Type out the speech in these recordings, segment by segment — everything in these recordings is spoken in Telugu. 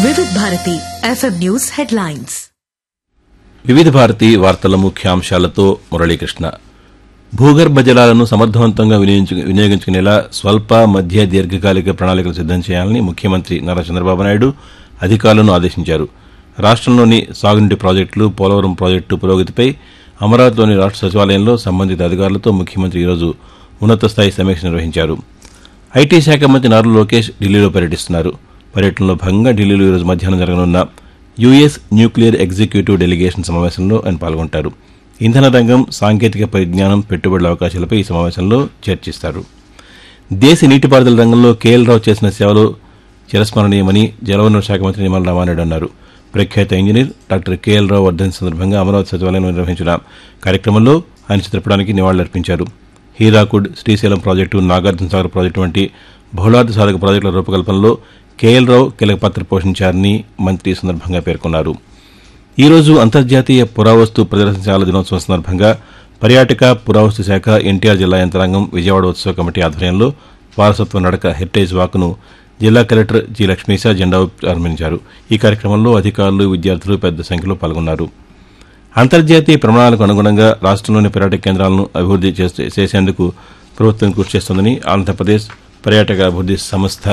వివిధ భారతి ఎఫ్ఎం న్యూస్ హెడ్లైన్స్ వివిధ భారతి వార్తల ముఖ్యాంశాలతో మురళీకృష్ణ భూగర్భ జలాలను సమర్థవంతంగా వినియోగించు- వినియోగించుకునేలా స్వల్ప మధ్య దీర్ఘకాలిక ప్రణాళికలు సిద్దం చేయాలని ముఖ్యమంత్రి నారా చంద్రబాబు నాయుడు అధికారులను ఆదేశించారు రాష్ట్రంలోని సాగునీటి ప్రాజెక్టులు పోలవరం ప్రాజెక్టు పురోగతిపై అమరావతిలోని రాష్ట్ర సచివాలయంలో సంబంధిత అధికారులతో ముఖ్యమంత్రి ఈరోజు ఉన్నత స్థాయి సమీక్ష నిర్వహించారు ఐటీ శాఖ మంత్రి నారా లోకేష్ ఢిల్లీలో పర్యటిస్తున్నారు పర్యటనలో భాగంగా ఢిల్లీలో ఈరోజు మధ్యాహ్నం జరగనున్న యుఎస్ న్యూక్లియర్ ఎగ్జిక్యూటివ్ డెలిగేషన్ సమావేశంలో ఆయన పాల్గొంటారు ఇంధన రంగం సాంకేతిక పరిజ్ఞానం పెట్టుబడుల అవకాశాలపై ఈ సమావేశంలో చర్చిస్తారు దేశ నీటిపారుదల రంగంలో కేఎల్ రావు చేసిన సేవలు చిరస్మరణీయమని జలవనరుల శాఖ మంత్రి నిమ్మల రామారెడ్డి అన్నారు ప్రఖ్యాత ఇంజనీర్ డాక్టర్ కేఎల్ రావు వర్ధన్ సందర్భంగా అమరావతి సచివాలయంలో నిర్వహించిన కార్యక్రమంలో ఆయన చిత్రపటానికి నివాళులర్పించారు హీరాకుడ్ శ్రీశైలం ప్రాజెక్టు నాగార్జున సాగర్ ప్రాజెక్టు వంటి బహుళార్థ సాధక ప్రాజెక్టుల రూపకల్పనలో కేఎల్ రావు కీలక పాత్ర పోషించారని మంత్రి ఈ సందర్భంగా పేర్కొన్నారు ఈ రోజు అంతర్జాతీయ పురావస్తు ప్రదర్శనశాల దినోత్సవం సందర్భంగా పర్యాటక పురావస్తు శాఖ ఎన్టీఆర్ జిల్లా యంత్రాంగం విజయవాడ ఉత్సవ కమిటీ ఆధ్వర్యంలో వారసత్వ నడక హెరిటేజ్ వాక్ను జిల్లా కలెక్టర్ జి లక్ష్మీశా జెండా ఊపి ప్రారంభించారు ఈ కార్యక్రమంలో అధికారులు విద్యార్థులు పెద్ద సంఖ్యలో పాల్గొన్నారు అంతర్జాతీయ ప్రమాణాలకు అనుగుణంగా రాష్ట్రంలోని పర్యాటక కేంద్రాలను అభివృద్ది చేసే- చేసేందుకు ప్రభుత్వం కృషి చేస్తోందని ఆంధ్రప్రదేశ్ పర్యాటక అభివృద్ది సంస్థ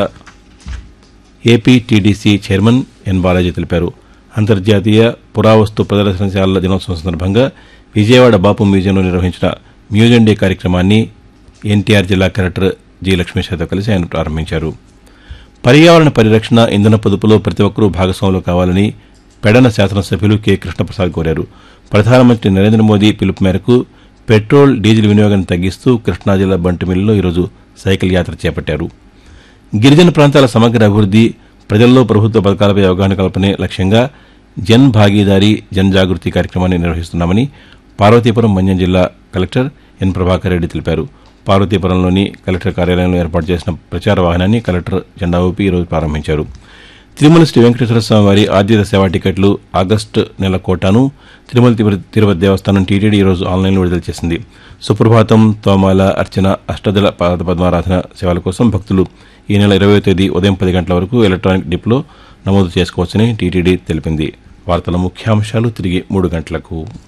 ఏపీటీడీసీ చైర్మన్ ఎన్ బాలాజీ తెలిపారు అంతర్జాతీయ పురావస్తు ప్రదర్శనశాలల దినోత్సవం సందర్భంగా విజయవాడ బాపు మ్యూజియంలో నిర్వహించిన మ్యూజియం డే కార్యక్రమాన్ని ఎన్టీఆర్ జిల్లా కలెక్టర్ జి లక్ష్మీశాతో కలిసి ఆయన ప్రారంభించారు పర్యావరణ పరిరక్షణ ఇంధన పొదుపులో ప్రతి ఒక్కరూ భాగస్వాములు కావాలని పెడన శాసనసభ్యులు కె కృష్ణప్రసాద్ కోరారు ప్రధానమంత్రి నరేంద్ర మోదీ పిలుపు మేరకు పెట్రోల్ డీజిల్ వినియోగాన్ని తగ్గిస్తూ కృష్ణా జిల్లా బంటిమిల్లిలో ఈరోజు సైకిల్ యాత్ర చేపట్టారు గిరిజన ప్రాంతాల సమగ్ర అభివృద్ది ప్రజల్లో ప్రభుత్వ పథకాలపై అవగాహన కల్పనే లక్ష్యంగా జన్ భాగీదారీ జన్ జాగృతి కార్యక్రమాన్ని నిర్వహిస్తున్నామని పార్వతీపురం మన్యం జిల్లా కలెక్టర్ ఎన్ ప్రభాకర్ రెడ్డి తెలిపారు పార్వతీపురంలోని కలెక్టర్ కార్యాలయంలో ఏర్పాటు చేసిన ప్రచార వాహనాన్ని కలెక్టర్ జెండా ఊపి ఈరోజు ప్రారంభించారు తిరుమల శ్రీ వెంకటేశ్వర స్వామి వారి ఆద్యత సేవా టికెట్లు ఆగస్టు నెల కోటాను తిరుమల తిరుపతి తిరుపతి దేవస్థానం టీటీడీ ఈరోజు ఆన్లైన్లో విడుదల చేసింది సుప్రభాతం తోమాల అర్చన అష్టదళ పాద పద్మారాధన సేవల కోసం భక్తులు ఈ నెల ఇరవై తేదీ ఉదయం పది గంటల వరకు ఎలక్ట్రానిక్ డిప్లో నమోదు చేసుకోవచ్చని టీటీడీ తెలిపింది వార్తల ముఖ్యాంశాలు తిరిగి మూడు గంటలకు